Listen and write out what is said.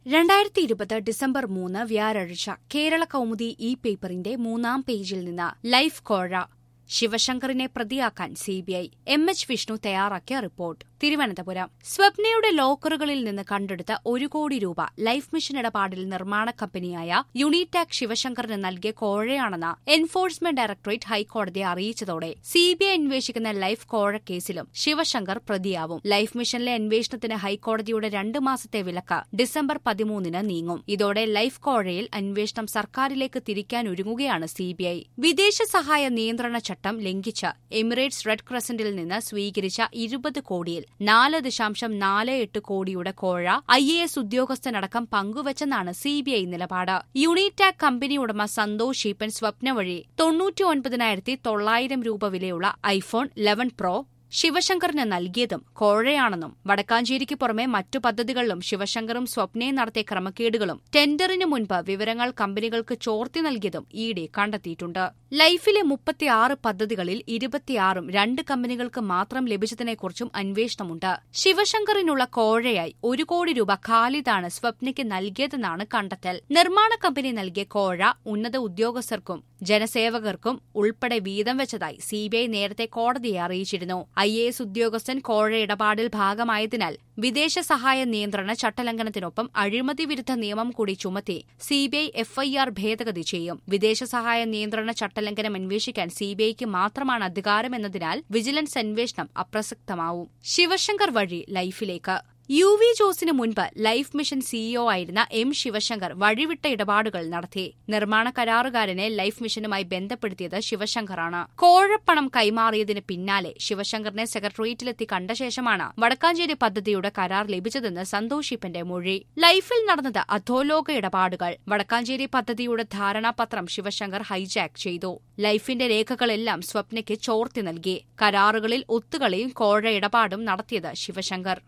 രണ്ടായിരത്തി ഇരുപത് ഡിസംബർ മൂന്ന് വ്യാഴാഴ്ച കേരള കൗമുദി ഇ പേപ്പറിന്റെ മൂന്നാം പേജിൽ നിന്ന് ലൈഫ് കോഴ ശിവശങ്കറിനെ പ്രതിയാക്കാൻ സിബിഐ എം എച്ച് വിഷ്ണു തയ്യാറാക്കിയ റിപ്പോർട്ട് തിരുവനന്തപുരം സ്വപ്നയുടെ ലോക്കറുകളിൽ നിന്ന് കണ്ടെടുത്ത ഒരു കോടി രൂപ ലൈഫ് മിഷൻ ഇടപാടിൽ നിർമ്മാണ കമ്പനിയായ യുണിടാക് ശിവശങ്കറിന് നൽകിയ കോഴയാണെന്ന് എൻഫോഴ്സ്മെന്റ് ഡയറക്ടറേറ്റ് ഹൈക്കോടതിയെ അറിയിച്ചതോടെ സിബിഐ അന്വേഷിക്കുന്ന ലൈഫ് കോഴ കേസിലും ശിവശങ്കർ പ്രതിയാവും ലൈഫ് മിഷനിലെ അന്വേഷണത്തിന് ഹൈക്കോടതിയുടെ രണ്ട് മാസത്തെ വിലക്ക് ഡിസംബർ പതിമൂന്നിന് നീങ്ങും ഇതോടെ ലൈഫ് കോഴയിൽ അന്വേഷണം സർക്കാരിലേക്ക് തിരിക്കാൻ ഒരുങ്ങുകയാണ് സിബിഐ വിദേശ സഹായ നിയന്ത്രണ ചട്ടം ലംഘിച്ച് എമിറേറ്റ്സ് റെഡ് ക്രസന്റിൽ നിന്ന് സ്വീകരിച്ച ഇരുപത് കോടിയിൽ നാല് ദശാംശം നാല് എട്ട് കോടിയുടെ കോഴ ഐ എ എസ് ഉദ്യോഗസ്ഥനടക്കം പങ്കുവച്ചെന്നാണ് സിബിഐ നിലപാട് യൂണിടാക് കമ്പനി ഉടമ സന്തോഷ് ഈപ്പൻ സ്വപ്ന വഴി തൊണ്ണൂറ്റി ഒൻപതിനായിരത്തി തൊള്ളായിരം രൂപ വിലയുള്ള ഐഫോൺ ലെവൻ പ്രോ ശിവശങ്കറിന് നൽകിയതും കോഴയാണെന്നും വടക്കാഞ്ചേരിക്ക് പുറമെ മറ്റു പദ്ധതികളിലും ശിവശങ്കറും സ്വപ്നയും നടത്തിയ ക്രമക്കേടുകളും ടെൻഡറിന് മുൻപ് വിവരങ്ങൾ കമ്പനികൾക്ക് ചോർത്തി നൽകിയതും ഇ ഡി കണ്ടെത്തിയിട്ടുണ്ട് ലൈഫിലെ മുപ്പത്തിയാറ് പദ്ധതികളിൽ ഇരുപത്തിയാറും രണ്ട് കമ്പനികൾക്ക് മാത്രം ലഭിച്ചതിനെക്കുറിച്ചും അന്വേഷണമുണ്ട് ശിവശങ്കറിനുള്ള കോഴയായി ഒരു കോടി രൂപ ഖാലിദാണ് സ്വപ്നയ്ക്ക് നൽകിയതെന്നാണ് കണ്ടെത്തൽ നിർമ്മാണ കമ്പനി നൽകിയ കോഴ ഉന്നത ഉദ്യോഗസ്ഥർക്കും ജനസേവകർക്കും ഉൾപ്പെടെ വീതം വെച്ചതായി സിബിഐ നേരത്തെ കോടതിയെ അറിയിച്ചിരുന്നു ഐ എ എസ് ഉദ്യോഗസ്ഥൻ കോഴ ഇടപാടിൽ ഭാഗമായതിനാൽ വിദേശ സഹായ നിയന്ത്രണ ചട്ടലംഘനത്തിനൊപ്പം അഴിമതി വിരുദ്ധ നിയമം കൂടി ചുമത്തി സിബിഐ എഫ്ഐആർ ഭേദഗതി ചെയ്യും വിദേശ സഹായ നിയന്ത്രണ ചട്ടലംഘനം അന്വേഷിക്കാൻ സിബിഐക്ക് മാത്രമാണ് അധികാരമെന്നതിനാൽ വിജിലൻസ് അന്വേഷണം അപ്രസക്തമാവും ശിവശങ്കർ വഴി ലൈഫിലേക്ക് യു വി ജോസിന് മുൻപ് ലൈഫ് മിഷൻ സിഇഒ ആയിരുന്ന എം ശിവശങ്കർ വഴിവിട്ട ഇടപാടുകൾ നടത്തി നിർമ്മാണ കരാറുകാരനെ ലൈഫ് മിഷനുമായി ബന്ധപ്പെടുത്തിയത് ശിവശങ്കറാണ് കോഴപ്പണം കൈമാറിയതിന് പിന്നാലെ ശിവശങ്കറിനെ സെക്രട്ടേറിയറ്റിലെത്തി കണ്ട ശേഷമാണ് വടക്കാഞ്ചേരി പദ്ധതിയുടെ കരാർ ലഭിച്ചതെന്ന് സന്തോഷ് ഈപ്പന്റെ മൊഴി ലൈഫിൽ നടന്നത് അധോലോക ഇടപാടുകൾ വടക്കാഞ്ചേരി പദ്ധതിയുടെ ധാരണാപത്രം ശിവശങ്കർ ഹൈജാക്ക് ചെയ്തു ലൈഫിന്റെ രേഖകളെല്ലാം സ്വപ്നയ്ക്ക് ചോർത്തി നൽകി കരാറുകളിൽ ഒത്തുകളിയും കോഴ ഇടപാടും നടത്തിയത് ശിവശങ്കർ